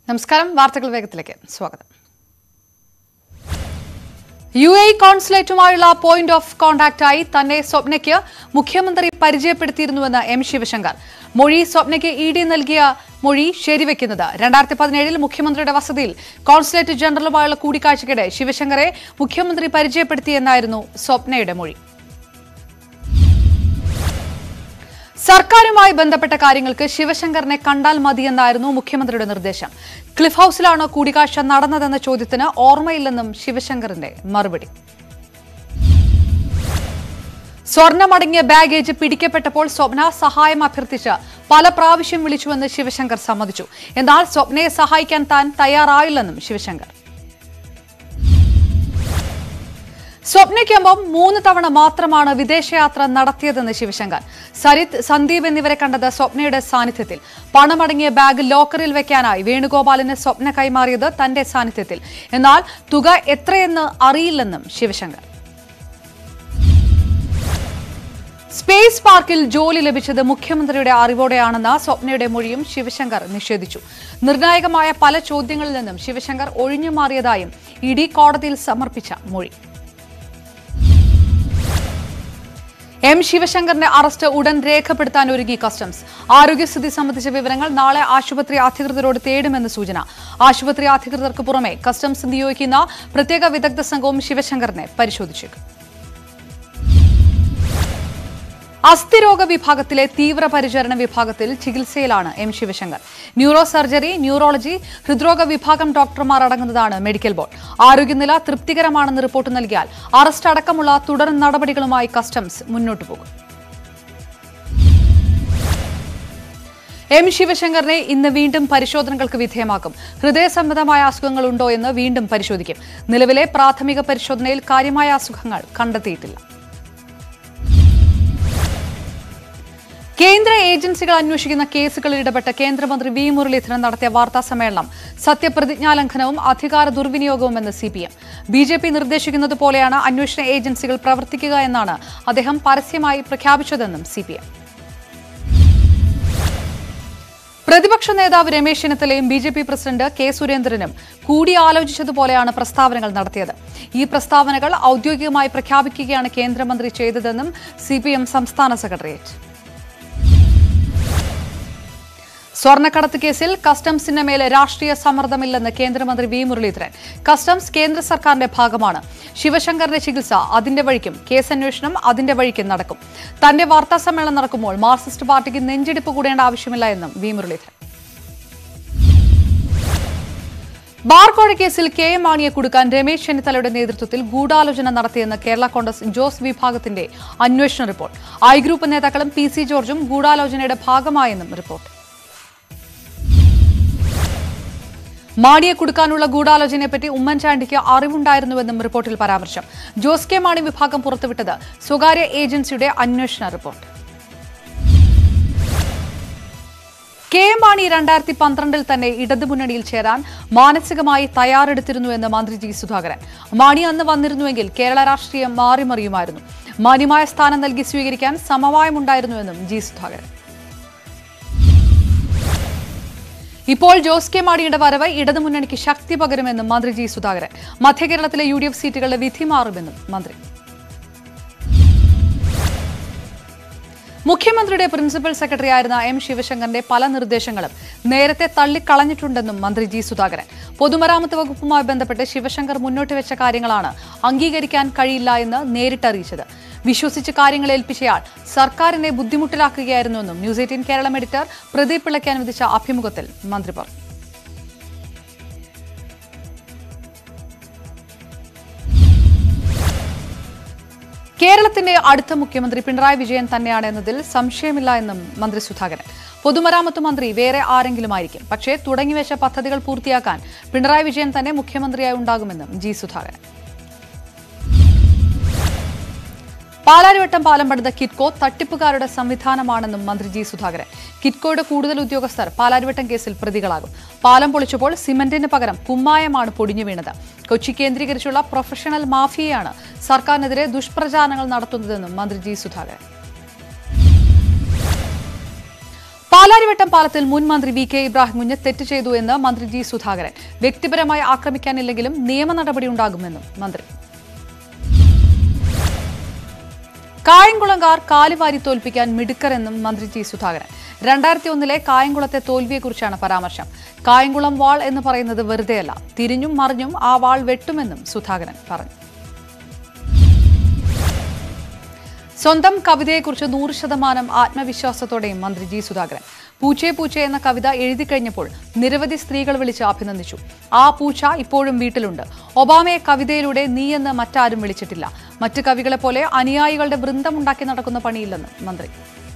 നമസ്കാരം വാർത്തകൾ വേഗത്തിലേക്ക് സ്വാഗതം യു എ കോൺസുലേറ്റുമായുള്ള പോയിന്റ് ഓഫ് കോൺടാക്റ്റായി തന്നെ സ്വപ്നയ്ക്ക് മുഖ്യമന്ത്രി പരിചയപ്പെടുത്തിയിരുന്നുവെന്ന് എം ശിവശങ്കർ മൊഴി സ്വപ്നയ്ക്ക് ഇ ഡി നൽകിയ മൊഴി ശരിവെക്കുന്നത് രണ്ടായിരത്തി പതിനേഴിൽ മുഖ്യമന്ത്രിയുടെ വസതിയിൽ കോൺസുലേറ്റ് ജനറലുമായുള്ള കൂടിക്കാഴ്ചയ്ക്കിടെ ശിവശങ്കറെ മുഖ്യമന്ത്രി പരിചയപ്പെടുത്തിയെന്നായിരുന്നു സ്വപ്നയുടെ മൊഴി സർക്കാരുമായി ബന്ധപ്പെട്ട കാര്യങ്ങൾക്ക് ശിവശങ്കറിനെ കണ്ടാൽ മതിയെന്നായിരുന്നു മുഖ്യമന്ത്രിയുടെ നിർദ്ദേശം ക്ലിഫ് ഹൌസിലാണോ കൂടിക്കാഴ്ച നടന്നതെന്ന ചോദ്യത്തിന് ഓർമ്മയില്ലെന്നും ശിവശങ്കറിന്റെ മറുപടി സ്വർണമടങ്ങിയ ബാഗേജ് പിടിക്കപ്പെട്ടപ്പോൾ സ്വപ്ന സഹായം അഭ്യർത്ഥിച്ച് പല പ്രാവശ്യം വിളിച്ചുവെന്ന് ശിവശങ്കർ സമ്മതിച്ചു എന്നാൽ സ്വപ്നയെ സഹായിക്കാൻ താൻ തയ്യാറായില്ലെന്നും ശിവശങ്കർ സ്വപ്നയ്ക്കൊപ്പം മൂന്ന് തവണ മാത്രമാണ് വിദേശയാത്ര നടത്തിയതെന്ന് ശിവശങ്കർ സരിത് സന്ദീപ് എന്നിവരെ കണ്ടത് സ്വപ്നയുടെ സാന്നിധ്യത്തിൽ പണമടങ്ങിയ ബാഗ് ലോക്കറിൽ വെക്കാനായി വേണുഗോപാലിന് സ്വപ്ന കൈമാറിയത് തന്റെ സാന്നിധ്യത്തിൽ എന്നാൽ തുക എത്രയെന്ന് അറിയില്ലെന്നും ശിവശങ്കർ സ്പേസ് പാർക്കിൽ ജോലി ലഭിച്ചത് മുഖ്യമന്ത്രിയുടെ അറിവോടെയാണെന്ന സ്വപ്നയുടെ മൊഴിയും ശിവശങ്കർ നിഷേധിച്ചു നിർണായകമായ പല ചോദ്യങ്ങളിൽ നിന്നും ശിവശങ്കർ ഒഴിഞ്ഞുമാറിയതായും ഇ ഡി കോടതിയിൽ സമർപ്പിച്ച മൊഴി എം ശിവശങ്കറിന്റെ അറസ്റ്റ് ഉടൻ രേഖപ്പെടുത്താൻ ഒരുങ്ങി കസ്റ്റംസ് ആരോഗ്യസ്ഥിതി സംബന്ധിച്ച വിവരങ്ങൾ നാളെ ആശുപത്രി അധികൃതരോട് തേടുമെന്ന് സൂചന ആശുപത്രി അധികൃതർക്ക് പുറമെ കസ്റ്റംസ് നിയോഗിക്കുന്ന പ്രത്യേക വിദഗ്ധ സംഘവും ശിവശങ്കറിനെ പരിശോധിച്ചേക്കും അസ്ഥിരോഗ വിഭാഗത്തിലെ തീവ്രപരിചരണ വിഭാഗത്തിൽ ചികിത്സയിലാണ് M Sivasankar neuro surgery neurology ഹൃദ്രോഗ വിഭാഗം ഡോക്ടർമാർ അടങ്ങുന്നതാണ് മെഡിക്കൽ ബോർഡ് ആരോഗ്യനില തൃപ്തികരമാണെന്ന് റിപ്പോർട്ട് നൽകിയാൽ അറസ്റ്റ് അടക്കമുള്ള തുടർ നടപടികളുമായി കസ്റ്റംസ് മുന്നോട്ടു പോകും എം ശിവശങ്കറിനെ ഇന്ന് വീണ്ടും പരിശോധനകൾക്ക് വിധേയമാക്കും ഹൃദയ സംബന്ധമായ അസുഖങ്ങൾ ഉണ്ടോ എന്ന് വീണ്ടും പരിശോധിക്കും നിലവിലെ പ്രാഥമിക പരിശോധനയിൽ കാര്യമായ അസുഖങ്ങൾ കണ്ടെത്തിയിട്ടില്ല കേന്ദ്ര ഏജൻസികൾ അന്വേഷിക്കുന്ന കേസുകളിൽ ഇടപെട്ട കേന്ദ്രമന്ത്രി വി മുരളീധരൻ നടത്തിയ വാർത്താ സമ്മേളനം സത്യപ്രതിജ്ഞാലംഘനവും അധികാര ദുർവിനിയോഗവുമെന്ന് C P M B J P നിർദ്ദേശിക്കുന്നത് പോലെയാണ് അന്വേഷണ ഏജൻസികൾ പ്രവർത്തിക്കുക എന്നാണ് അദ്ദേഹം പരസ്യമായി പ്രഖ്യാപിച്ചതെന്നും സി പി എം പ്രതിപക്ഷ നേതാവ് രമേശ് ചെന്നിത്തലയും B J P president K സുരേന്ദ്രനും കൂടിയാലോചിച്ചതുപോലെയാണ് പ്രസ്താവനകൾ നടത്തിയത് ഈ പ്രസ്താവനകൾ ഔദ്യോഗികമായി പ്രഖ്യാപിക്കുകയാണ് കേന്ദ്രമന്ത്രി ചെയ്തതെന്നും സി പി എം സംസ്ഥാന സെക്രട്ടേറിയറ്റ് സ്വർണ്ണക്കടത്ത് കേസിൽ കസ്റ്റംസിന് മേലെ രാഷ്ട്രീയ സമ്മർദ്ദമില്ലെന്ന് കേന്ദ്രമന്ത്രി വി മുരളീധരൻ കസ്റ്റംസ് കേന്ദ്ര സർക്കാരിന്റെ ഭാഗമാണ് ശിവശങ്കറിന്റെ ചികിത്സ അതിന്റെ വഴിക്കും കേസന്വേഷണം അതിന്റെ വഴിക്കും നടക്കും തന്റെ വാർത്താ സമ്മേളനം നടക്കുമ്പോൾ മാർക്സിസ്റ്റ് പാർട്ടിക്ക് നെഞ്ചിടിപ്പ് കൂടേണ്ട ആവശ്യമില്ല എന്നും വി മുരളീധരൻ ബാർകോഴ കേസിൽ കെ എം മാണിയെ കൊടുക്കാൻ രമേശ് ചെന്നിത്തലയുടെ നേതൃത്വത്തിൽ ഗൂഢാലോചന നടത്തിയെന്ന് കേരള കോൺഗ്രസ് ജോസ് വിഭാഗത്തിന്റെ അന്വേഷണ റിപ്പോർട്ട് ഐ ഗ്രൂപ്പ് നേതാക്കളും പി സി ജോർജും ഗൂഢാലോചനയുടെ ഭാഗമായെന്നും റിപ്പോർട്ട് മാണിയെ കൊടുക്കാനുള്ള ഗൂഢാലോചനയെപ്പറ്റി ഉമ്മൻചാണ്ടിക്ക് അറിവുണ്ടായിരുന്നുവെന്നും റിപ്പോർട്ടിൽ പരാമർശം ജോസ് കെ മാണി വിഭാഗം പുറത്തുവിട്ടത് സ്വകാര്യ ഏജൻസിയുടെ അന്വേഷണ റിപ്പോർട്ട് കെ എം മാണി രണ്ടായിരത്തി പന്ത്രണ്ടിൽ തന്നെ ഇടതുമുന്നണിയിൽ ചേരാൻ മാനസികമായി തയ്യാറെടുത്തിരുന്നുവെന്ന് മന്ത്രി ജി സുധാകരൻ മാണി അന്ന് വന്നിരുന്നുവെങ്കിൽ കേരള രാഷ്ട്രീയം മാറിമറിയുമായിരുന്നു മാന്യമായ സ്ഥാനം നൽകി സ്വീകരിക്കാൻ സമവായമുണ്ടായിരുന്നുവെന്നും ജി സുധാകരൻ ഇപ്പോൾ ജോസ് കെ മാണിയുടെ വരവ് ഇടതുമുന്നണിക്ക് ശക്തി പകരുമെന്നും മന്ത്രി ജി സുധാകരൻ മധ്യകേരളത്തിലെ യു ഡി എഫ് സീറ്റുകളുടെ വിധി മാറുമെന്നും മന്ത്രി മുഖ്യമന്ത്രിയുടെ പ്രിൻസിപ്പൽ സെക്രട്ടറി ആയിരുന്ന എം ശിവശങ്കറിന്റെ പല നിർദ്ദേശങ്ങളും നേരത്തെ തള്ളിക്കളഞ്ഞിട്ടുണ്ടെന്നും മന്ത്രി ജി സുധാകരൻ പൊതുമരാമത്ത് വകുപ്പുമായി ബന്ധപ്പെട്ട് ശിവശങ്കർ മുന്നോട്ട് വെച്ച കാര്യങ്ങളാണ് അംഗീകരിക്കാൻ കഴിയില്ല എന്ന് നേരിട്ടറിയിച്ചത് വിശ്വസിച്ച് കാര്യങ്ങൾ ഏൽപ്പിച്ചയാൾ സർക്കാരിനെ ബുദ്ധിമുട്ടിലാക്കുകയായിരുന്നുവെന്നും news eighteen Keralam editor Pradeep പിള്ളയ്ക്ക് അനുവദിച്ച അഭിമുഖത്തിൽ മന്ത്രി പറഞ്ഞു കേരളത്തിന്റെ അടുത്ത മുഖ്യമന്ത്രി പിണറായി വിജയൻ തന്നെയാണ് എന്നതിൽ സംശയമില്ല എന്നും മന്ത്രി സുധാകരൻ പൊതുമരാമത്ത് മന്ത്രി വേറെ ആരെങ്കിലും ആയിരിക്കും പക്ഷേ തുടങ്ങിവെച്ച പദ്ധതികൾ പൂർത്തിയാക്കാൻ പിണറായി വിജയൻ തന്നെ മുഖ്യമന്ത്രിയായി ഉണ്ടാകുമെന്നും ജി സുധാകരൻ പാലാരിവട്ടം പാലം പണിത കിറ്റ്കോ തട്ടിപ്പുകാരുടെ സംവിധാനമാണെന്നും മന്ത്രി ജി സുധാകരൻ കിറ്റ്കോയുടെ കൂടുതൽ ഉദ്യോഗസ്ഥർ പാലാരിവട്ടം കേസിൽ പ്രതികളാകും പാലം പൊളിച്ചപ്പോൾ സിമന്റിന് പകരം കുമ്മായമാണ് പൊടിഞ്ഞു വീണത് കൊച്ചി കേന്ദ്രീകരിച്ചുള്ള പ്രൊഫഷണൽ മാഫിയയാണ് സർക്കാരിനെതിരെ ദുഷ്പ്രചാരണങ്ങൾ നടത്തുന്നതെന്നും മന്ത്രി ജി സുധാകരൻ പാലാരിവട്ടം പാലത്തിൽ മുൻ മന്ത്രി വി കെ ഇബ്രാഹിം കുഞ്ഞ് തെറ്റ് ചെയ്തു എന്ന് മന്ത്രി ജി സുധാകരൻ വ്യക്തിപരമായി ആക്രമിക്കാനില്ലെങ്കിലും നിയമ നടപടി ഉണ്ടാകുമെന്നും മന്ത്രി കായംകുളംകാർ കാലുവാരി തോൽപ്പിക്കാൻ മിടുക്കരെന്നും മന്ത്രി ജി സുധാകരൻ രണ്ടായിരത്തി ഒന്നിലെ കായംകുളത്തെ തോൽവിയെക്കുറിച്ചാണ് പരാമർശം കായംകുളം വാൾ എന്ന് പറയുന്നത് വെറുതെയല്ല തിരിഞ്ഞും മറിഞ്ഞും ആ വാൾ വെട്ടുമെന്നും സുധാകരൻ പറഞ്ഞു സ്വന്തം കവിതയെക്കുറിച്ച് നൂറ് ശതമാനം ആത്മവിശ്വാസത്തോടെയും മന്ത്രി ജി സുധാകരൻ പൂച്ചേ പൂച്ചേ എന്ന കവിത എഴുതി കഴിഞ്ഞപ്പോൾ നിരവധി സ്ത്രീകൾ വിളിച്ച് അഭിനന്ദിച്ചു ആ പൂച്ച ഇപ്പോഴും വീട്ടിലുണ്ട് ഒബാമയെ കവിതയിലൂടെ നീ എന്ന് മറ്റാരും വിളിച്ചിട്ടില്ല മറ്റ് കവികളെ പോലെ അനുയായികളുടെ വൃന്ദമുണ്ടാക്കി നടക്കുന്ന പണിയില്ലെന്ന് മന്ത്രി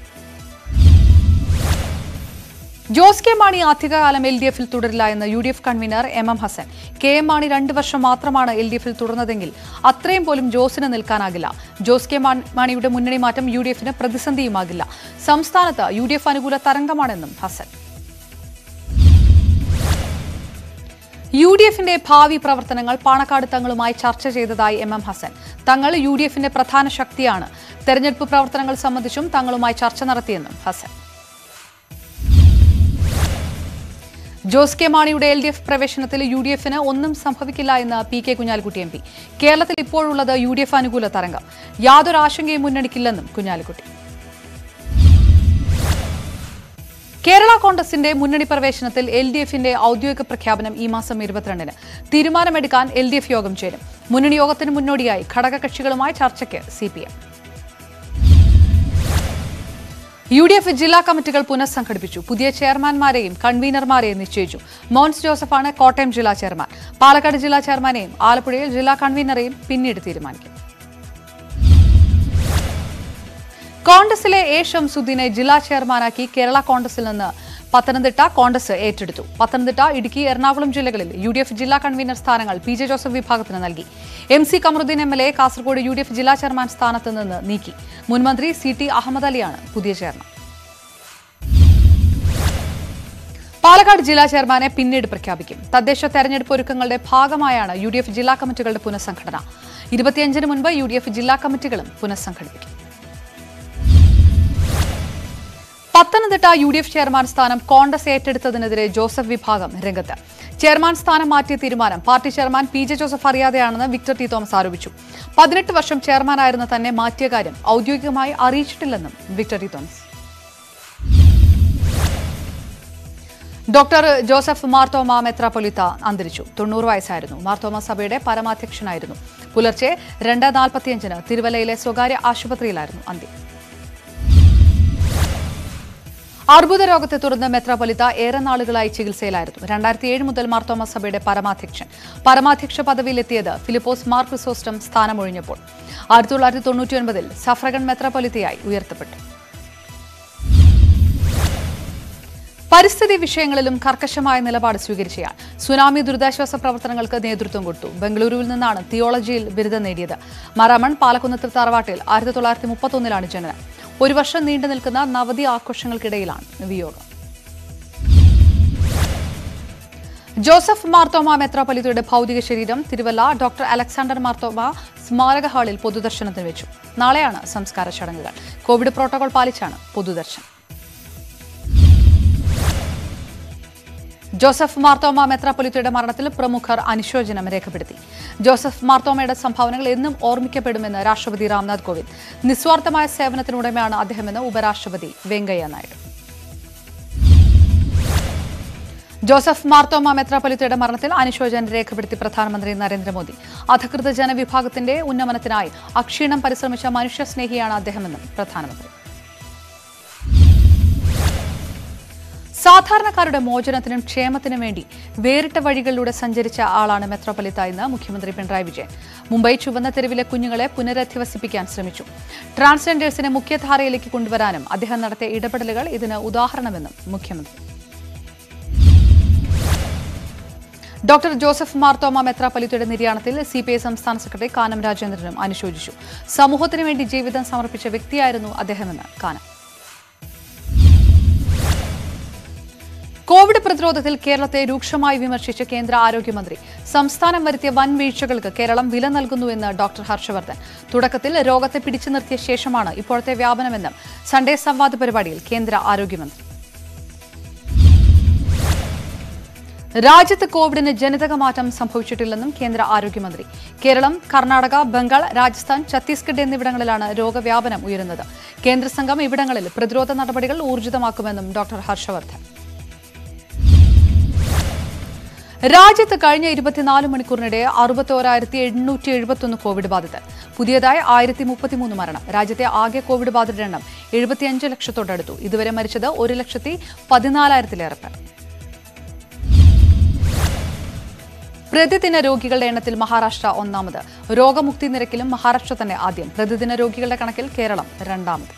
ജോസ് കെ മാണി അധികകാലം എൽ ഡി എഫിൽ തുടരില്ല എന്ന് U D F convener M M Hassan K M Mani രണ്ട് വർഷം മാത്രമാണ് എൽ ഡി എഫിൽ തുടർന്നതെങ്കിൽ അത്രയും പോലും ജോസിന് നിൽക്കാനാകില്ല ജോസ് കെ മാ- മാണിയുടെ മുന്നണി മാറ്റം യു ഡി എഫിന് പ്രതിസന്ധിയുമാകില്ല സംസ്ഥാനത്ത് യു ഡി എഫ് അനുകൂല തരംഗമാണെന്നും ഹസൻ യു ഡി എഫിന്റെ ഭാവി പ്രവർത്തനങ്ങൾ പാണക്കാട് തങ്ങളുമായി ചർച്ച ചെയ്തതായി എം എം ഹസൻ തങ്ങൾ യു ഡി എഫിന്റെ പ്രധാന ശക്തിയാണ് തെരഞ്ഞെടുപ്പ് പ്രവർത്തനങ്ങൾ സംബന്ധിച്ചും തങ്ങളുമായി ചർച്ച നടത്തിയെന്നും ഹസൻ ജോസ് കെ മാണിയുടെ എൽ ഡി എഫ് പ്രവേശനത്തിൽ യു ഡി എഫിന് ഒന്നും സംഭവിക്കില്ല എന്ന് P K Kunhalikutty M P കേരളത്തിൽ ഇപ്പോഴുള്ളത് യു ഡി എഫ് അനുകൂല തരംഗം യാതൊരു ആശങ്കയും മുന്നണിക്കില്ലെന്നും കുഞ്ഞാലിക്കുട്ടി കേരള കോൺഗ്രസിന്റെ മുന്നണി പ്രവേശനത്തിൽ എൽ ഡി എഫിന്റെ ഔദ്യോഗിക പ്രഖ്യാപനം ഈ മാസം ഇരുപത്തിരണ്ടിന് തീരുമാനമെടുക്കാൻ എൽ ഡി എഫ് യോഗം ചേരും മുന്നണി യോഗത്തിന് മുന്നോടിയായി ഘടകകക്ഷികളുമായി ചർച്ചയ്ക്ക് C P M U D F ജില്ലാ കമ്മിറ്റികൾ പുനഃസംഘടിപ്പിച്ചു പുതിയ ചെയർമാൻമാരെയും കൺവീനർമാരെയും നിശ്ചയിച്ചു മോൻസ് ജോസഫാണ് കോട്ടയം ജില്ലാ ചെയർമാൻ പാലക്കാട് ജില്ലാ ചെയർമാനെയും ആലപ്പുഴയിൽ ജില്ലാ കൺവീനറെയും പിന്നീട് തീരുമാനിക്കും കോൺഗ്രസിലെ എ ഷംസുദ്ദീനെ ജില്ലാ ചെയർമാനാക്കി കേരള കോൺഗ്രസിൽ നിന്ന് പത്തനംതിട്ട കോൺഗ്രസ് ഏറ്റെടുത്തു പത്തനംതിട്ട ഇടുക്കി എറണാകുളം ജില്ലകളിൽ യു ഡി എഫ് ജില്ലാ കൺവീനർ സ്ഥാനങ്ങൾ പി ജെ ജോസഫ് വിഭാഗത്തിന് നൽകി M C Kamaruddin M L A Kasargod U D F ജില്ലാ ചെയർമാൻ സ്ഥാനത്ത് നിന്ന് നീക്കി മുൻമന്ത്രി സി ടി അഹമ്മദ് അലിയാണ് പുതിയ ചെയർമാൻ പാലക്കാട് ജില്ലാ ചെയർമാനെ പിന്നീട് പ്രഖ്യാപിക്കും തദ്ദേശ തെരഞ്ഞെടുപ്പ് ഒരുക്കങ്ങളുടെ ഭാഗമായാണ് യു ഡി എഫ് ജില്ലാ കമ്മിറ്റികളുടെ പുനഃസംഘടന ഇരുപത്തിയഞ്ചിന് മുൻപ് യു ഡി എഫ് ജില്ലാ കമ്മിറ്റികളും പുനഃസംഘടിപ്പിക്കും Pathanamthitta U D F chairman സ്ഥാനം കോൺഗ്രസ് ഏറ്റെടുത്തതിനെതിരെ ജോസഫ് വിഭാഗം രംഗത്ത് ചെയർമാൻ സ്ഥാനം മാറ്റിയ തീരുമാനം party chairman P J Joseph അറിയാതെയാണെന്ന് വിക്ടർ ടി തോമസ് ആരോപിച്ചു പതിനെട്ട് വർഷം ചെയർമാനായിരുന്ന തന്നെ മാറ്റിയ കാര്യം ഔദ്യോഗികമായി അറിയിച്ചിട്ടില്ലെന്നും വിക്ടർ ടി തോമസ് ഡോക്ടർ ജോസഫ് മാർത്തോമ മെത്രാപ്പൊലിത്ത അന്തരിച്ചു തൊണ്ണൂറ് വയസ്സായിരുന്നു മാർത്തോമ സഭയുടെ പരമാധ്യക്ഷനായിരുന്നു പുലർച്ചെ രണ്ട് നാൽപ്പത്തിയഞ്ചിന് തിരുവല്ലയിലെ സ്വകാര്യ ആശുപത്രിയിലായിരുന്നു അന്ത്യം അർബുദ രോഗത്തെ തുടർന്ന് മെത്രാപൊലിത്ത ഏറെ നാളുകളായി ചികിത്സയിലായിരുന്നു രണ്ടായിരത്തി ഏഴ് മുതൽ മാർത്തോമ സഭയുടെ പരമാധ്യക്ഷൻ പരമാധ്യക്ഷ പദവിയിലെത്തിയത് ഫിലിപ്പോസ് മാർ ക്രിസോസ്റ്റം സ്ഥാനമൊഴിഞ്ഞപ്പോൾ ആയിരത്തി തൊള്ളായിരത്തി തൊണ്ണൂറ്റിയൊൻപതിൽ സഫ്രഗൺ മെത്രാപൊലിത്തയായി ഉയർത്തപ്പെട്ടു പരിസ്ഥിതി വിഷയങ്ങളിലും കർക്കശമായ നിലപാട് സ്വീകരിച്ചയാൾ സുനാമി ദുരിതാശ്വാസ പ്രവർത്തനങ്ങൾക്ക് നേതൃത്വം കൊടുത്തു ബംഗളൂരുവിൽ നിന്നാണ് തിയോളജിയിൽ ബിരുദം നേടിയത് മറാമൺ പാലക്കുന്ന് തറവാട്ടിൽ ആയിരത്തി തൊള്ളായിരത്തി മുപ്പത്തൊന്നിലാണ് ജനനം ഒരു വർഷം നീണ്ടു നിൽക്കുന്ന നവതി ആഘോഷങ്ങൾക്കിടയിലാണ് വിയോഗം ജോസഫ് മാർത്തോമ മെത്രാപൊലിത്തയുടെ ഭൗതിക ശരീരം തിരുവല്ല ഡോക്ടർ അലക്സാണ്ടർ മാർത്തോമ സ്മാരക ഹാളിൽ പൊതുദർശനത്തിന് വെച്ചു നാളെയാണ് സംസ്കാര ചടങ്ങുകൾ കോവിഡ് പ്രോട്ടോകോൾ പാലിച്ചാണ് പൊതുദർശനം ജോസഫ് മാർത്തോമ മെത്രാപ്പൊലിത്തയുടെ മരണത്തിൽ പ്രമുഖർ അനുശോചനം രേഖപ്പെടുത്തി ജോസഫ് മാർത്തോമയുടെ സംഭാവനകൾ എന്നും ഓർമ്മിക്കപ്പെടുമെന്ന് രാഷ്ട്രപതി രാംനാഥ് കോവിന്ദ് നിസ്വാർത്ഥമായ സേവനത്തിനുടമയാണ് അദ്ദേഹമെന്ന് ഉപരാഷ്ട്രപതി വെങ്കയ്യ നായിഡു ജോസഫ് മാർത്തോമ മെത്രാപ്പൊലിത്തയുടെ മരണത്തിൽ അനുശോചനം രേഖപ്പെടുത്തി പ്രധാനമന്ത്രി നരേന്ദ്രമോദി അധികൃത ജനവിഭാഗത്തിന്റെ ഉന്നമനത്തിനായി അക്ഷീണം പരിശ്രമിച്ച മനുഷ്യസ്നേഹിയാണ് അദ്ദേഹമെന്നും പ്രധാനമന്ത്രി സാധാരണക്കാരുടെ മോചനത്തിനും ക്ഷേമത്തിനും വേണ്ടി വേറിട്ട വഴികളിലൂടെ സഞ്ചരിച്ച ആളാണ് മെത്രോപൊലിത്ത എന്ന് മുഖ്യമന്ത്രി പിണറായി വിജയൻ മുംബൈ ചുവന്ന തെരുവിലെ കുഞ്ഞുങ്ങളെ പുനരധിവസിപ്പിക്കാൻ ശ്രമിച്ചു ട്രാൻസ്ജെൻഡേഴ്സിനെ മുഖ്യധാരയിലേക്ക് കൊണ്ടുവരാനും അദ്ദേഹം നടത്തിയ ഇടപെടലുകൾ ഇതിന് ഉദാഹരണമെന്നും മുഖ്യമന്ത്രി ഡോക്ടർ ജോസഫ് മാർത്തോമ മെത്രാപൊലിത്തയുടെ നിര്യാണത്തിൽ സി പി ഐ സംസ്ഥാന സെക്രട്ടറി കാനം രാജേന്ദ്രനും അനുശോചിച്ചു സമൂഹത്തിനു വേണ്ടി ജീവിതം സമർപ്പിച്ച വ്യക്തിയായിരുന്നു അദ്ദേഹമെന്ന് കാനം കോവിഡ് പ്രതിരോധത്തിൽ കേരളത്തെ രൂക്ഷമായി വിമർശിച്ച കേന്ദ്ര ആരോഗ്യമന്ത്രി സംസ്ഥാനം വരുത്തിയ വൻ വീഴ്ചകൾക്ക് കേരളം വില നൽകുന്നുവെന്ന് ഡോക്ടർ ഹർഷവർദ്ധൻ തുടക്കത്തിൽ രോഗത്തെ പിടിച്ചു നിർത്തിയ ശേഷമാണ് ഇപ്പോഴത്തെ വ്യാപനമെന്നും സൺഡേ സംവാദ പരിപാടിയിൽ കേന്ദ്ര ആരോഗ്യമന്ത്രി രാജ്യത്ത് കോവിഡിന് ജനിതക മാറ്റം സംഭവിച്ചിട്ടില്ലെന്നും കേന്ദ്ര ആരോഗ്യമന്ത്രി കേരളം കർണാടക ബംഗാൾ രാജസ്ഥാൻ ഛത്തീസ്ഗഡ് എന്നിവിടങ്ങളിലാണ് രോഗവ്യാപനം ഉയരുന്നത് കേന്ദ്ര സംഘം ഇവിടങ്ങളിൽ പ്രതിരോധ നടപടികൾ ഊർജിതമാക്കുമെന്നും ഡോക്ടർ ഹർഷവർദ്ധൻ രാജ്യത്ത് കഴിഞ്ഞ ഇരുപത്തിനാല് മണിക്കൂറിനിടെ അറുപത്തോരായിരത്തി എണ്ണൂറ്റി എഴുപത്തൊന്ന് കോവിഡ് ബാധിതർ പുതിയതായി ആയിരത്തി മുപ്പത്തിമൂന്ന് മരണം രാജ്യത്തെ ആകെ കോവിഡ് ബാധിതരുടെ എണ്ണം എഴുപത്തിയഞ്ച് ലക്ഷത്തോടടുത്തു ഇതുവരെ മരിച്ചത് ഒരു ലക്ഷത്തി പതിനാലായിരത്തിലേറെ പേർ പ്രതിദിന രോഗികളുടെ എണ്ണത്തിൽ മഹാരാഷ്ട്ര ഒന്നാമത് രോഗമുക്തി നിരക്കിലും മഹാരാഷ്ട്ര തന്നെ ആദ്യം പ്രതിദിന രോഗികളുടെ കണക്കിൽ കേരളം രണ്ടാമത്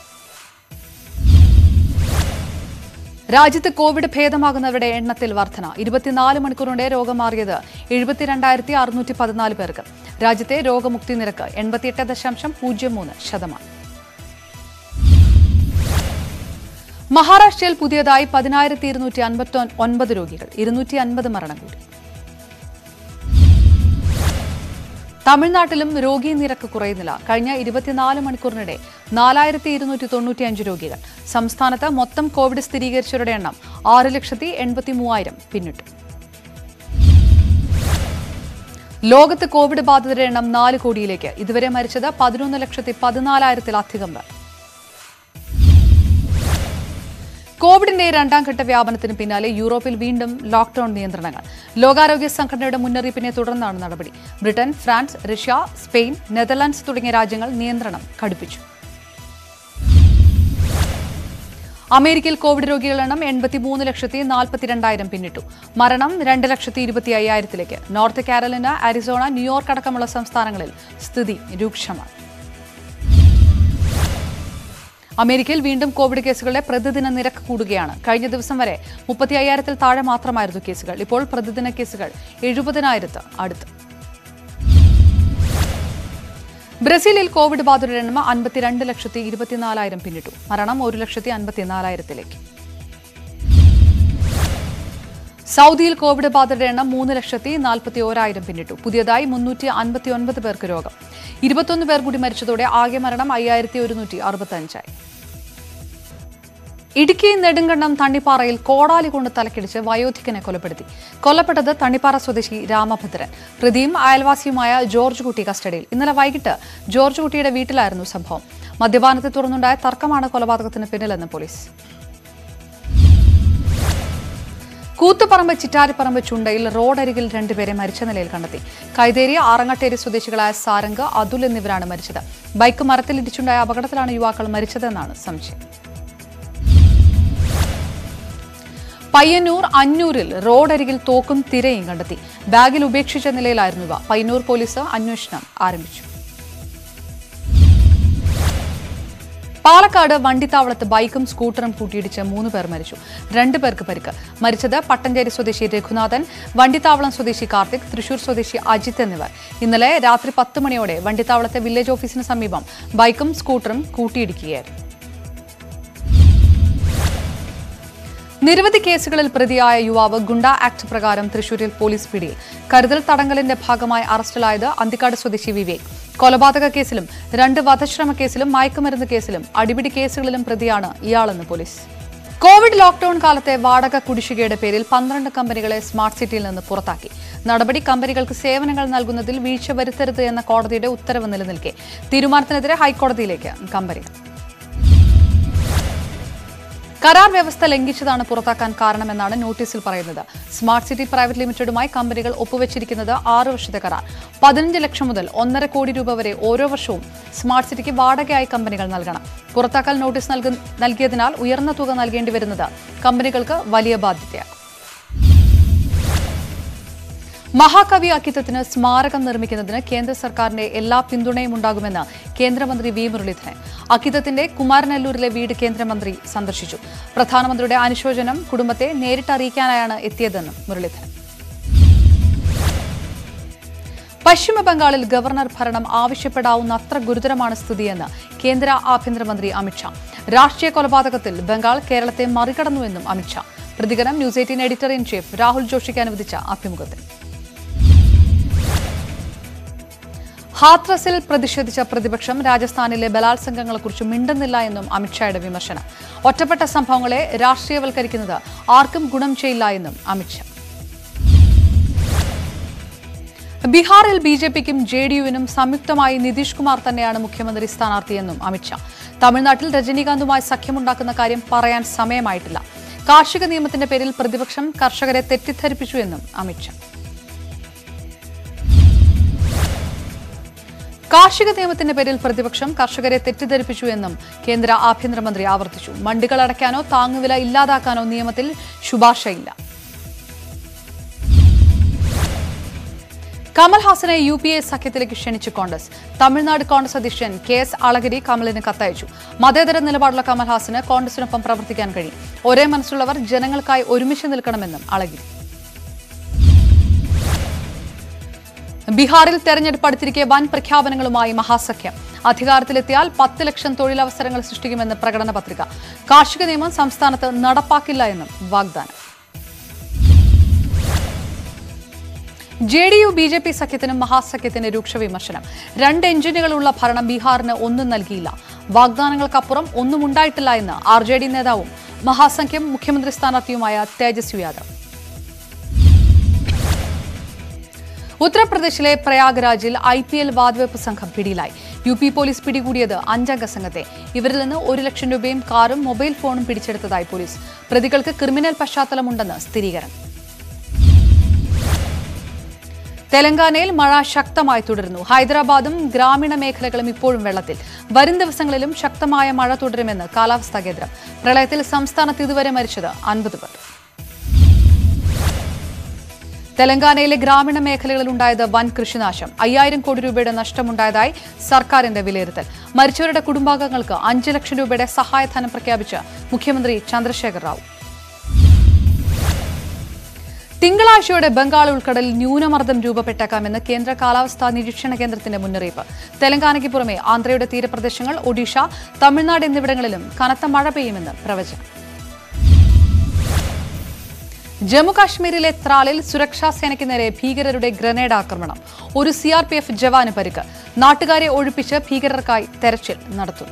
രാജ്യത്ത് കോവിഡ് ഭേദമാകുന്നവരുടെ എണ്ണത്തിൽ വർധന ഇരുപത്തിനാല് മണിക്കൂറിനിടെ രോഗം മാറിയത് എഴുപത്തിരണ്ടായിരത്തി അറുന്നൂറ്റി പതിനാല് പേർക്ക് രാജ്യത്തെ രോഗമുക്തി നിരക്ക് എൺപത്തിയെട്ട് ദശാംശം പൂജ്യം മൂന്ന് ശതമാനം മഹാരാഷ്ട്രയിൽ പുതിയതായി പതിനായിരത്തി ഇരുന്നൂറ്റി അൻപത്തി ഒൻപത് രോഗികൾ ഇരുന്നൂറ്റി അൻപത് മരണം കൂടി തമിഴ്നാട്ടിലും രോഗി നിരക്ക് കുറയുന്നില്ല കഴിഞ്ഞ ഇരുപത്തിനാല് മണിക്കൂറിനിടെ നാലായിരത്തി ഇരുന്നൂറ്റി തൊണ്ണൂറ്റിയഞ്ച് രോഗികൾ സംസ്ഥാനത്ത് മൊത്തം കോവിഡ് സ്ഥിരീകരിച്ചവരുടെ എണ്ണം ആറ് ലക്ഷത്തി എൺപത്തി മൂവായിരം പിന്നിട്ടു ലോകത്ത് കോവിഡ് ബാധിതരുടെ എണ്ണം നാല് കോടിയിലേക്ക് ഇതുവരെ മരിച്ചത് പതിനൊന്ന് ലക്ഷത്തി പതിനാലായിരത്തിലധികം പേർ കോവിഡിന്റെ രണ്ടാം ഘട്ട വ്യാപനത്തിന് പിന്നാലെ യൂറോപ്പിൽ വീണ്ടും ലോക്ഡൌൺ നിയന്ത്രണങ്ങൾ ലോകാരോഗ്യ സംഘടനയുടെ മുന്നറിയിപ്പിനെ തുടർന്നാണ് നടപടി Britain France Russia Spain Netherlands തുടങ്ങിയ രാജ്യങ്ങൾ നിയന്ത്രണം കടുപ്പിച്ചു അമേരിക്കയിൽ കോവിഡ് രോഗികളുടെ എണ്ണം എൺപത്തിമൂന്ന് ലക്ഷത്തി നാൽപ്പത്തിരണ്ടായിരം പിന്നിട്ടു മരണം രണ്ട് ലക്ഷത്തി ഇരുപത്തി അയ്യായിരത്തിലേക്ക് നോർത്ത് കാരോലിന അരിസോണ ന്യൂയോർക്ക് അടക്കമുള്ള സംസ്ഥാനങ്ങളിൽ സ്ഥിതി രൂക്ഷമാണ് അമേരിക്കയിൽ വീണ്ടും കോവിഡ് കേസുകളുടെ പ്രതിദിന നിരക്ക് കൂടുകയാണ് കഴിഞ്ഞ ദിവസം വരെ മുപ്പത്തി അയ്യായിരത്തിൽ താഴെ മാത്രമായിരുന്നു കേസുകൾ ഇപ്പോൾ പ്രതിദിന കേസുകൾ എഴുപതിനായിരത്ത് അടുത്ത് ബ്രസീലിൽ കോവിഡ് ബാധിതരുടെ എണ്ണം അൻപത്തിരണ്ട് ലക്ഷത്തി ഇരുപത്തിനാലായിരം പിന്നിട്ടു മരണം ഒരു ലക്ഷത്തി അൻപത്തിനാലായിരത്തിലേക്ക് സൗദിയിൽ കോവിഡ് ബാധിതരുടെ എണ്ണം മൂന്ന് ലക്ഷത്തി നാൽപ്പത്തി ഓരായിരം പിന്നിട്ടു പുതിയതായി മുന്നൂറ്റി അൻപത്തി ഒൻപത് പേർക്ക് രോഗം ഇരുപത്തൊന്ന് പേർ കൂടി മരിച്ചതോടെ ആകെ മരണം അയ്യായിരത്തി ഒരുന്നൂറ്റി അറുപത്തഞ്ചായി ഇടുക്കി നെടുങ്കണ്ടം തണ്ണിപ്പാറയിൽ കോടാലി കൊണ്ട് തലക്കിടിച്ച് വയോധികനെ കൊലപ്പെടുത്തി കൊല്ലപ്പെട്ടത് തണ്ണിപ്പാറ സ്വദേശി രാമഭദ്രൻ പ്രതിയും അയൽവാസിയുമായ ജോർജ് കുട്ടി കസ്റ്റഡിയിൽ ഇന്നലെ വൈകിട്ട് ജോർജ് കുട്ടിയുടെ വീട്ടിലായിരുന്നു സംഭവം മദ്യപാനത്തെ തുടർന്നുണ്ടായ തർക്കമാണ് കൊലപാതകത്തിന് പിന്നിലെന്ന് പോലീസ് കൂത്തുപറമ്പ് ചിറ്റാരിപ്പറമ്പ് ചുണ്ടയിൽ റോഡരികിൽ രണ്ടുപേരെ മരിച്ച നിലയിൽ കണ്ടെത്തി കൈതേരി ആറങ്ങട്ടേരി സ്വദേശികളായ സാരംഗ് അതുൽ എന്നിവരാണ് മരിച്ചത് ബൈക്ക് മരത്തിലിടിച്ചുണ്ടായ അപകടത്തിലാണ് യുവാക്കൾ മരിച്ചതെന്നാണ് സംശയം പയ്യന്നൂർ അഞ്ഞൂരിൽ റോഡരികിൽ തോക്കും തിരയും കണ്ടെത്തി ബാഗിൽ ഉപേക്ഷിച്ച നിലയിലായിരുന്നു ഇവ പയ്യന്നൂർ പോലീസ് അന്വേഷണം ആരംഭിച്ചു പാലക്കാട് വണ്ടിത്താവളത്ത് ബൈക്കും സ്കൂട്ടറും കൂട്ടിയിടിച്ച് മൂന്ന് പേർ മരിച്ചു രണ്ടു പേർക്ക് പരിക്ക് മരിച്ചത് പട്ടഞ്ചേരി സ്വദേശി രഘുനാഥൻ വണ്ടിത്താവളം സ്വദേശി കാർത്തിക് തൃശൂർ സ്വദേശി അജിത്ത് എന്നിവർ ഇന്നലെ രാത്രി പത്ത് മണിയോടെ വണ്ടിത്താവളത്തെ വില്ലേജ് ഓഫീസിന് സമീപം ബൈക്കും സ്കൂട്ടറും കൂട്ടിയിടിക്കുകയായിരുന്നു നിരവധി കേസുകളിൽ പ്രതിയായ യുവാവ് ഗുണ്ട ആക്ട് പ്രകാരം തൃശൂരിൽ പോലീസ് പിടിയിൽ കരുതൽ തടങ്കലിന്റെ ഭാഗമായി അറസ്റ്റിലായത് അന്തിക്കാട് സ്വദേശി വിവേക് കൊലപാതക കേസിലും രണ്ട് വധശ്രമ കേസിലും മയക്കുമരുന്ന് കേസിലും അടിപിടി കേസുകളിലും പ്രതിയാണ് ഇയാളെന്ന് പോലീസ് കോവിഡ് ലോക്ഡൌൺ കാലത്തെ വാടക കുടിശ്ശികയുടെ പേരിൽ പന്ത്രണ്ട് കമ്പനികളെ സ്മാർട്ട് സിറ്റിയിൽ നിന്ന് പുറത്താക്കി നടപടി കമ്പനികൾക്ക് സേവനങ്ങൾ നൽകുന്നതിൽ വീഴ്ച വരുത്തരുത് എന്ന കോടതിയുടെ ഉത്തരവ് നിലനിൽക്കെ തീരുമാനത്തിനെതിരെ ഹൈക്കോടതിയിലേക്ക് കമ്പനികൾ കരാർ വ്യവസ്ഥ ലംഘിച്ചതാണ് പുറത്താക്കാൻ കാരണമെന്നാണ് നോട്ടീസിൽ പറയുന്നത് സ്മാർട്ട് സിറ്റി പ്രൈവറ്റ് ലിമിറ്റഡുമായി കമ്പനികൾ ഒപ്പുവെച്ചിരിക്കുന്നത് ആറ് വർഷത്തെ കരാർ പതിനഞ്ച് ലക്ഷം മുതൽ ഒന്നര കോടി രൂപ വരെ ഓരോ വർഷവും സ്മാർട്ട് സിറ്റിക്ക് വാടകയായി കമ്പനികൾ നൽകണം പുറത്താക്കൽ നോട്ടീസ് നൽകു- നൽകിയതിനാൽ ഉയർന്ന തുക നൽകേണ്ടി വരുന്നത് കമ്പനികൾക്ക് വലിയ ബാധ്യതയാണ് മഹാകവി അക്കിത്തത്തിന് സ്മാരകം നിർമ്മിക്കുന്നതിന് കേന്ദ്ര സർക്കാരിന്റെ എല്ലാ പിന്തുണയും ഉണ്ടാകുമെന്ന് കേന്ദ്രമന്ത്രി വി മുരളീധരൻ അക്കിത്തത്തിന്റെ കുമാരനെല്ലൂരിലെ വീട് കേന്ദ്രമന്ത്രി സന്ദർശിച്ചു പ്രധാനമന്ത്രിയുടെ അനുശോചനം കുടുംബത്തെ നേരിട്ട് അറിയിക്കാനായാണ് എത്തിയതെന്നും മുരളീധരൻ പശ്ചിമ ബംഗാളിൽ ഗവർണർ ഭരണം ആവശ്യപ്പെടാവുന്ന അത്ര ഗുരുതരമാണ് സ്ഥിതിയെന്ന് കേന്ദ്ര ആഭ്യന്തരമന്ത്രി അമിത്ഷാ രാഷ്ട്രീയ കൊലപാതകത്തിൽ ബംഗാൾ കേരളത്തെ മറികടന്നുവെന്നും അമിത്ഷാ പ്രതികരണം news eighteen editor in chief Rahul ജോഷിക്ക് അനുവദിച്ച അഭിമുഖത്തിൽ ഹാത്രസിൽ പ്രതിഷേധിച്ച പ്രതിപക്ഷം രാജസ്ഥാനിലെ ബലാത്സംഗങ്ങളെക്കുറിച്ച് മിണ്ടുന്നില്ല എന്നും അമിത്ഷായുടെ വിമർശനം ഒറ്റപ്പെട്ട സംഭവങ്ങളെ രാഷ്ട്രീയവൽക്കരിക്കുന്നത് ആർക്കും ഗുണം ചെയ്യില്ല എന്നും അമിത്ഷാ ബീഹാറിൽ ബി ജെ പിക്കും ജെ ഡി യുവിനും സംയുക്തമായി നിതീഷ് കുമാർ തന്നെയാണ് മുഖ്യമന്ത്രി സ്ഥാനാർത്ഥിയെന്നും അമിത്ഷാ തമിഴ്നാട്ടിൽ രജനീകാന്തുമായി സഖ്യമുണ്ടാക്കുന്ന കാര്യം പറയാൻ സമയമായിട്ടില്ല കാർഷിക നിയമത്തിന്റെ പേരിൽ പ്രതിപക്ഷം കർഷകരെ തെറ്റിദ്ധരിപ്പിച്ചു എന്നും അമിത്ഷാ കാർഷിക നിയമത്തിന്റെ പേരിൽ പ്രതിപക്ഷം കർഷകരെ തെറ്റിദ്ധരിപ്പിച്ചു എന്നും കേന്ദ്ര ആഭ്യന്തരമന്ത്രി ആവർത്തിച്ചു മണ്ടികൾ അടയ്ക്കാനോ താങ്ങുവില ഇല്ലാതാക്കാനോ നിയമത്തിൽ ശുപാർശയില്ല കമൽഹാസനെ U P A സഖ്യത്തിലേക്ക് ക്ഷണിച്ച് Congress Tamil Nadu Congress അധ്യക്ഷൻ കെ എസ് അളഗിരി കമലിന് കത്തയച്ചു മതേതര നിലപാടുള്ള കമൽഹാസന് കോൺഗ്രസിനൊപ്പം പ്രവർത്തിക്കാൻ കഴിയും ഒരേ മനസ്സുള്ളവർ ജനങ്ങൾക്കായി ഒരുമിച്ച് നിൽക്കണമെന്നും അളഗിരി ബീഹാറിൽ തെരഞ്ഞെടുപ്പ് അടുത്തിരിക്കെ വൻ പ്രഖ്യാപനങ്ങളുമായി മഹാസഖ്യം അധികാരത്തിലെത്തിയാൽ പത്ത് ലക്ഷം തൊഴിലവസരങ്ങൾ സൃഷ്ടിക്കുമെന്ന് പ്രകടന പത്രിക കാർഷിക നിയമം സംസ്ഥാനത്ത് നടപ്പാക്കില്ല എന്നും വാഗ്ദാനം J D U B J P സഖ്യത്തിനും മഹാസഖ്യത്തിന് രൂക്ഷ വിമർശനം രണ്ട് എഞ്ചിനുകളുള്ള ഭരണം ബീഹാറിന് ഒന്നും നൽകിയില്ല വാഗ്ദാനങ്ങൾക്കപ്പുറം ഒന്നും ഉണ്ടായിട്ടില്ല എന്ന് ആർ ജെ ഡി നേതാവും മഹാസഖ്യം മുഖ്യമന്ത്രി സ്ഥാനാർത്ഥിയുമായ തേജസ്വി യാദവ് ഉത്തർപ്രദേശിലെ പ്രയാഗ്രാജിൽ ഐ പി എൽ വാതുവെപ്പ് സംഘം പിടിയിലായി യു പി പോലീസ് പിടികൂടിയത് അഞ്ചംഗ സംഘത്തെ ഇവരിൽ നിന്ന് ഒരു ലക്ഷം രൂപയും കാറും മൊബൈൽ ഫോണും പിടിച്ചെടുത്തതായി പോലീസ് പ്രതികൾക്ക് ക്രിമിനൽ പശ്ചാത്തലമുണ്ടെന്ന് സ്ഥിരീകരണം തെലങ്കാനയിൽ മഴ ശക്തമായി തുടരുന്നു ഹൈദരാബാദും ഗ്രാമീണ മേഖലകളും ഇപ്പോഴും വെള്ളത്തിൽ വരും ദിവസങ്ങളിലും ശക്തമായ മഴ തുടരുമെന്ന് കാലാവസ്ഥാ കേന്ദ്രം പ്രളയത്തിൽ സംസ്ഥാനത്ത് ഇതുവരെ മരിച്ചത് അൻപത് പേർ തെലങ്കാനയിലെ ഗ്രാമീണ മേഖലകളിൽ ഉണ്ടായത് വൻ കൃഷിനാശം അയ്യായിരം കോടി രൂപയുടെ നഷ്ടമുണ്ടായതായി സർക്കാരിന്റെ വിലയിരുത്തൽ മരിച്ചവരുടെ കുടുംബാംഗങ്ങൾക്ക് അഞ്ച് ലക്ഷം രൂപയുടെ സഹായധനം പ്രഖ്യാപിച്ച് മുഖ്യമന്ത്രി ചന്ദ്രശേഖർ റാവു തിങ്കളാഴ്ചയോടെ ബംഗാൾ ഉൾക്കടലിൽ ന്യൂനമർദ്ദം രൂപപ്പെട്ടേക്കാമെന്ന് കേന്ദ്ര കാലാവസ്ഥാ നിരീക്ഷണ കേന്ദ്രത്തിന്റെ മുന്നറിയിപ്പ് തെലങ്കാനയ്ക്ക് പുറമെ ആന്ധ്രയുടെ തീരപ്രദേശങ്ങൾ ഒഡീഷ തമിഴ്നാട് എന്നിവിടങ്ങളിലും കനത്ത മഴ പെയ്യുമെന്ന് പ്രവചനം ജമ്മു കാശ്മീരിലെ ത്രാലിൽ സുരക്ഷാ സേനയ്ക്ക് നേരെ ഭീകരരുടെ ഗ്രനേഡ് ആക്രമണം ഒരു സി ആർ പി എഫ് ജവാന് പരിക്ക് നാട്ടുകാരെ ഒഴിപ്പിച്ച് ഭീകരർക്കായി തെരച്ചിൽ നടത്തുന്നു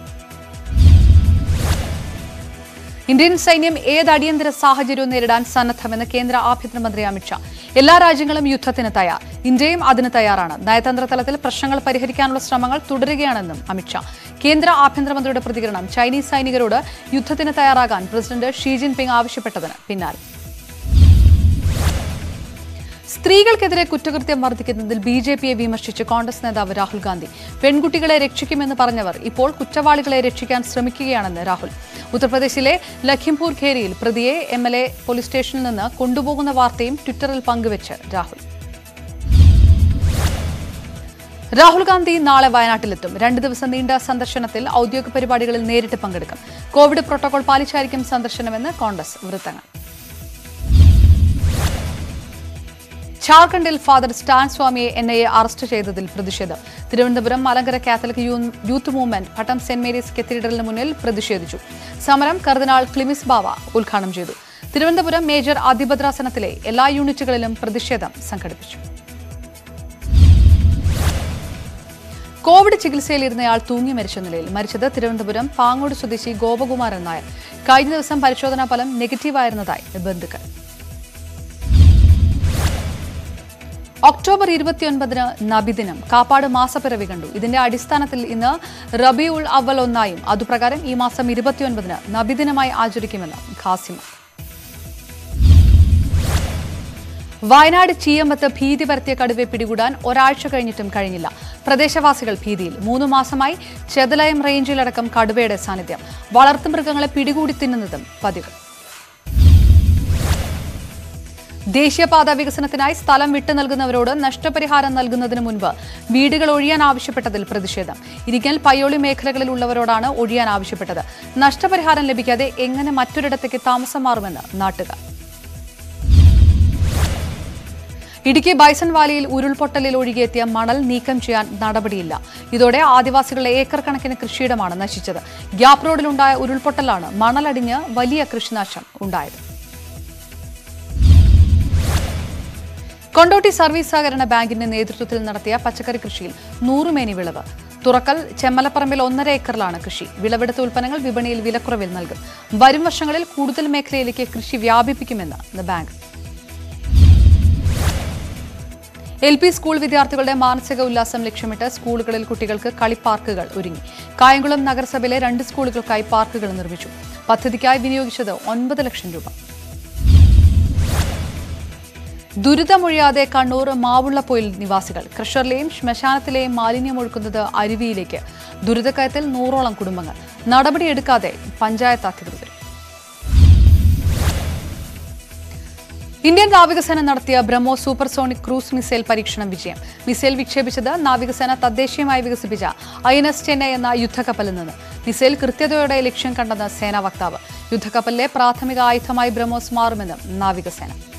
ഇന്ത്യൻ സൈന്യം ഏത് അടിയന്തര സാഹചര്യവും നേരിടാൻ സന്നദ്ധമെന്ന് കേന്ദ്ര ആഭ്യന്തരമന്ത്രി അമിത്ഷാ എല്ലാ രാജ്യങ്ങളും യുദ്ധത്തിന് തയ്യാർ ഇന്ത്യയും അതിന് തയ്യാറാണ് നയതന്ത്ര തലത്തിൽ പ്രശ്നങ്ങൾ പരിഹരിക്കാനുള്ള ശ്രമങ്ങൾ തുടരുകയാണെന്നും അമിത്ഷാ കേന്ദ്ര ആഭ്യന്തരമന്ത്രിയുടെ പ്രതികരണം ചൈനീസ് സൈനികരോട് യുദ്ധത്തിന് തയ്യാറാകാൻ പ്രസിഡന്റ് ഷീ ജിൻപിങ് ആവശ്യപ്പെട്ടതിന് പിന്നാലെ സ്ത്രീകൾക്കെതിരെ കുറ്റകൃത്യം വർദ്ധിക്കുന്നതിൽ ബി ജെ പിയെ വിമർശിച്ച് കോൺഗ്രസ് നേതാവ് രാഹുൽ ഗാന്ധി പെൺകുട്ടികളെ രക്ഷിക്കുമെന്ന് പറഞ്ഞവർ ഇപ്പോൾ കുറ്റവാളികളെ രക്ഷിക്കാൻ ശ്രമിക്കുകയാണെന്ന് രാഹുൽ ഉത്തർപ്രദേശിലെ ലഖിംപൂർ ഖേരിയിൽ പ്രതിയെ എം എൽ എ പോലീസ് സ്റ്റേഷനിൽ നിന്ന് കൊണ്ടുപോകുന്ന വാർത്തയും ട്വിറ്ററിൽ പങ്കുവച്ച് രാഹുൽ രാഹുൽ ഗാന്ധി നാളെ വയനാട്ടിലെത്തും രണ്ട് ദിവസം നീണ്ട സന്ദർശനത്തിൽ ഔദ്യോഗിക പരിപാടികളിൽ നേരിട്ട് പങ്കെടുക്കും കോവിഡ് പ്രോട്ടോകോൾ പാലിച്ചായിരിക്കും സന്ദർശനമെന്ന് കോൺഗ്രസ് വൃത്തങ്ങൾ ഝാർഖണ്ഡിൽ ഫാദർ സ്റ്റാൻ സ്വാമിയെ എൻ ഐ എ അറസ്റ്റ് ചെയ്തതിൽ പ്രതിഷേധം തിരുവനന്തപുരം മലങ്കര കാത്തലിക് യൂ- youth movement Pattom saint Mary's കത്തീഡ്രലിന് മുന്നിൽ പ്രതിഷേധിച്ചു സമരം കർദിനാൾ ക്ലിമിസ് ബാവ ഉദ്ഘാടനം ചെയ്തു തിരുവനന്തപുരം മേജർ അതിഭദ്രാസനത്തിലെ എല്ലാ യൂണിറ്റുകളിലും പ്രതിഷേധം സംഘടിപ്പിച്ചു കോവിഡ് ചികിത്സയിലിരുന്നയാൾ തൂങ്ങി മരിച്ച നിലയിൽ മരിച്ചത് തിരുവനന്തപുരം പാങ്ങോട് സ്വദേശി ഗോപകുമാരൻ നായർ കഴിഞ്ഞ ദിവസം പരിശോധനാ ഫലം നെഗറ്റീവായിരുന്നതായി ബന്ധുക്കൾ ഒക്ടോബർ ഇരുപത്തിയൊൻപതിന് നബിദിനം കാപ്പാട് മാസപ്പിറവി കണ്ടു ഇതിന്റെ അടിസ്ഥാനത്തിൽ ഇന്ന് റബിയുൾ അവൽ ഒന്നായും അതുപ്രകാരം ഈ മാസം ഇരുപത്തിയൊൻപതിന് നബിദിനമായി ആചരിക്കുമെന്ന് ഖാസിമ വയനാട് ചീയമ്പത്ത് ഭീതി പരത്തിയ കടുവയെ പിടികൂടാൻ ഒരാഴ്ച കഴിഞ്ഞിട്ടും കഴിഞ്ഞില്ല പ്രദേശവാസികൾ ഭീതിയിൽ മൂന്ന് മാസമായി ചെതലയം റേഞ്ചിലടക്കം കടുവയുടെ സാന്നിധ്യം വളർത്തുമൃഗങ്ങളെ പിടികൂടി തിന്നുന്നതും പതിവ് ദേശീയപാത വികസനത്തിനായി സ്ഥലം വിട്ടു നൽകുന്നവരോട് നഷ്ടപരിഹാരം നൽകുന്നതിന് മുൻപ് വീടുകൾ ഒഴിയാൻ ആവശ്യപ്പെട്ടതിൽ പ്രതിഷേധം ഇരിക്കൽ പയ്യോളി മേഖലകളിൽ ഉള്ളവരോടാണ് ഒഴിയാൻ ആവശ്യപ്പെട്ടത് നഷ്ടപരിഹാരം ലഭിക്കാതെ എങ്ങനെ മറ്റൊരിടത്തേക്ക് താമസം മാറുമെന്ന് നാട്ടുകാർ ഇടുക്കി ബൈസൺ വാലിയിൽ ഉരുൾപൊട്ടലിൽ ഒഴുകിയെത്തിയ മണൽ നീക്കം ചെയ്യാൻ നടപടിയില്ല ഇതോടെ ആദിവാസികളുടെ ഏക്കർ കണക്കിന് കൃഷിയിടമാണ് നശിച്ചത് ഗ്യാപ് റോഡിലുണ്ടായ ഉരുൾപൊട്ടലാണ് മണലടിഞ്ഞ് വലിയ കൃഷിനാശം ഉണ്ടായത് കൊണ്ടോട്ടി സർവീസ് സഹകരണ ബാങ്കിന്റെ നേതൃത്വത്തിൽ നടത്തിയ പച്ചക്കറി കൃഷിയിൽ നൂറുമേനി വിളവ് തുറക്കൽ ചെമ്മലപ്പറമ്പിൽ ഒന്നര ഏക്കറിലാണ് കൃഷി വിളവെടുത്ത ഉൽപ്പന്നങ്ങൾ വിപണിയിൽ വിലക്കുറവിൽ നൽകും വരും വർഷങ്ങളിൽ കൂടുതൽ മേഖലയിലേക്ക് കൃഷി വ്യാപിപ്പിക്കുമെന്ന് ബാങ്ക് എൽ പി സ്കൂൾ വിദ്യാർത്ഥികളുടെ മാനസിക ഉല്ലാസം ലക്ഷ്യമിട്ട് സ്കൂളുകളിൽ കുട്ടികൾക്ക് കളിപ്പാർക്കുകൾ ഒരുങ്ങി കായംകുളം നഗരസഭയിലെ രണ്ട് സ്കൂളുകൾക്കായി പാർക്കുകൾ നിർമ്മിച്ചു പദ്ധതിക്കായി വിനിയോഗിച്ചത് ഒൻപത് ലക്ഷം രൂപ ദുരിതമൊഴിയാതെ കണ്ണൂർ മാവുള്ളപ്പൊയിൽ നിവാസികൾ ക്രഷറിലെയും ശ്മശാനത്തിലെയും മാലിന്യം ഒഴുക്കുന്നത് അരുവിയിലേക്ക് ദുരിതക്കയത്തിൽ നൂറോളം കുടുംബങ്ങൾ നടപടിയെടുക്കാതെ പഞ്ചായത്ത് അധികൃതർ ഇന്ത്യൻ നാവികസേന നടത്തിയ ബ്രഹ്മോസ് സൂപ്പർസോണിക് ക്രൂസ് മിസൈൽ പരീക്ഷണം വിജയം മിസൈൽ വിക്ഷേപിച്ചത് നാവികസേന തദ്ദേശീയമായി വികസിപ്പിച്ച ഐ എൻ എസ് ചെന്നൈ എന്ന യുദ്ധക്കപ്പലിൽ നിന്ന് മിസൈൽ കൃത്യതയോടെ ലക്ഷ്യം കണ്ടെന്ന് സേനാ വക്താവ് യുദ്ധക്കപ്പലിലെ പ്രാഥമിക ആയുധമായി ബ്രഹ്മോസ് മാറുമെന്നും നാവികസേന